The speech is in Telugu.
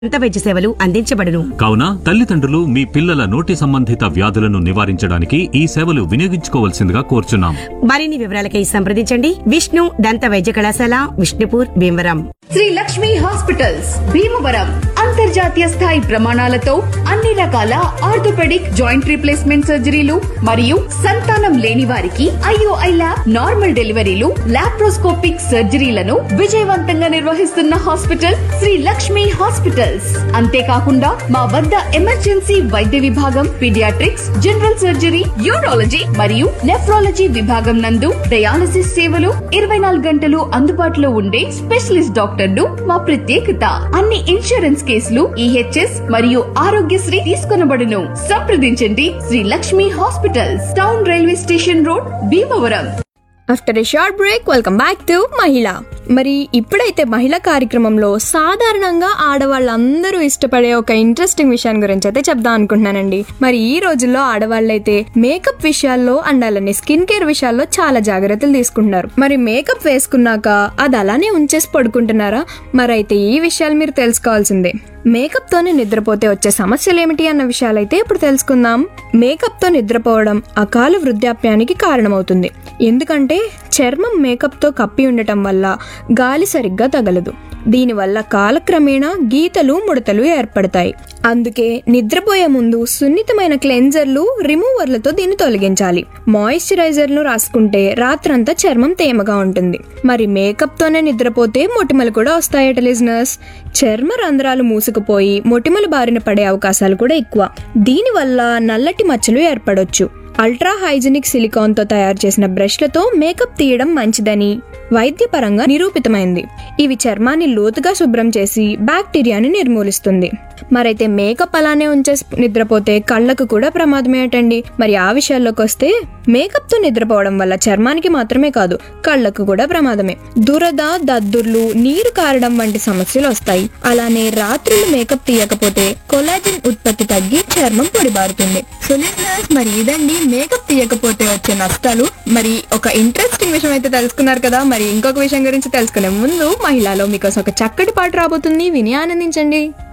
దంత వైద్య సేవలు అందించబడును కావున తల్లిదండ్రులు మీ పిల్లల నోటి సంబంధిత వ్యాధులను నివారించడానికి ఈ సేవలు వినియోగించుకోవాల్సిందిగా కోరుచున్నాం మరిన్ని వివరాలకై సంప్రదించండి విష్ణు దంత వైద్య కళాశాల విష్ణుపూర్ భీమవరం శ్రీ లక్ష్మి హాస్పిటల్స్ భీమవరం అంతర్జాతీయ స్థాయి ప్రమాణాలతో అన్ని రకాల ఆర్థోపెడిక్ జాయింట్ రీప్లేస్మెంట్ సర్జరీలు మరియు సంతానం లేని వారికి IUI lab normal deliveries laparoscopic సర్జరీలను విజయవంతంగా నిర్వహిస్తున్న హాస్పిటల్ శ్రీ లక్ష్మి హాస్పిటల్స్ అంతేకాకుండా మా వద్ద ఎమర్జెన్సీ వైద్య విభాగం పీడియాట్రిక్స్ జనరల్ సర్జరీ యూరాలజీ మరియు నెఫ్రాలజీ విభాగం నందు డయాలసిస్ సేవలు ఇరవై నాలుగు గంటలు అందుబాటులో ఉండే స్పెషలిస్ట్ డాక్టర్లు మా ప్రత్యేకత అన్ని ఇన్సూరెన్స్ కేసులు ఈహెచ్ఎస్ మరియు ఆరోగ్యశ్రీ తీసుకొనబడును సంప్రదించండి Sri Lakshmi hospitals town railway station road Bhimavaram after a short break welcome back to మహిళ మరి ఇప్పుడైతే మహిళ కార్యక్రమంలో సాధారణంగా ఆడవాళ్ళందరూ ఇష్టపడే ఒక ఇంట్రెస్టింగ్ విషయాన్ని గురించి అయితే చెప్దాం అనుకుంటున్నానండి మరి ఈ రోజుల్లో ఆడవాళ్ళైతే మేకప్ విషయాల్లో అండ్ అలానే స్కిన్ కేర్ విషయాల్లో చాలా జాగ్రత్తలు తీసుకుంటున్నారు మరి మేకప్ వేసుకున్నాక అది అలానే ఉంచేసి పడుకుంటున్నారా మరి అయితే ఈ విషయాలు మీరు తెలుసుకోవాల్సిందే మేకప్ తోనే నిద్రపోతే వచ్చే సమస్యలు ఏమిటి అన్న విషయాలైతే ఇప్పుడు తెలుసుకుందాం మేకప్ తో నిద్రపోవడం అకాల వృద్ధాప్యానికి కారణమవుతుంది ఎందుకంటే చర్మం మేకప్ తో కప్పి ఉండటం వల్ల గాలి సరిగ్గా తగలదు దీనివల్ల కాలక్రమేణా గీతలు ముడతలు ఏర్పడతాయి అందుకే నిద్రపోయే ముందు సున్నితమైన క్లెన్జర్లు రిమూవర్లతో దీన్ని తొలగించాలి మాయిశ్చరైజర్లు రాసుకుంటే రాత్రంతా చర్మం తేమగా ఉంటుంది మరి మేకప్ తోనే నిద్రపోతే మొటిమలు కూడా వస్తాయట లిజనర్స్ చర్మ రంధ్రాలు మూసుకుపోయి మొటిమలు బారిన పడే అవకాశాలు కూడా ఎక్కువ దీనివల్ల నల్లటి మచ్చలు ఏర్పడొచ్చు అల్ట్రా హైజెనిక్ సిలికాన్ తో తయారు చేసిన బ్రష్లతో మేకప్ తీయడం మంచిదని వైద్యపరంగా నిరూపితమైంది ఇవి చర్మాన్ని లోతుగా శుభ్రం చేసి బ్యాక్టీరియాని నిర్మూలిస్తుంది మరైతే మేకప్ అలానే ఉంచేసి నిద్రపోతే కళ్ళకు కూడా ప్రమాదమే అటండి మరి ఆ విషయాల్లోకి వస్తే మేకప్ తో నిద్రపోవడం వల్ల చర్మానికి మాత్రమే కాదు కళ్ళకు కూడా ప్రమాదమే దురద దద్దుర్లు నీరు కారడం వంటి సమస్యలు వస్తాయి అలానే రాత్రులు మేకప్ తీయకపోతే కొలాజిన్ ఉత్పత్తి తగ్గి చర్మం పొడిబారుతుంది సో listeners, మరి ఇదండి మేకప్ తీయకపోతే వచ్చే నష్టాలు మరి ఒక ఇంట్రెస్టింగ్ విషయం అయితే తెలుసుకున్నారు కదా మరి ఇంకొక విషయం గురించి తెలుసుకునే ముందు మహిళలో మీకోసం ఒక చక్కటి పాట రాబోతుంది విని ఆనందించండి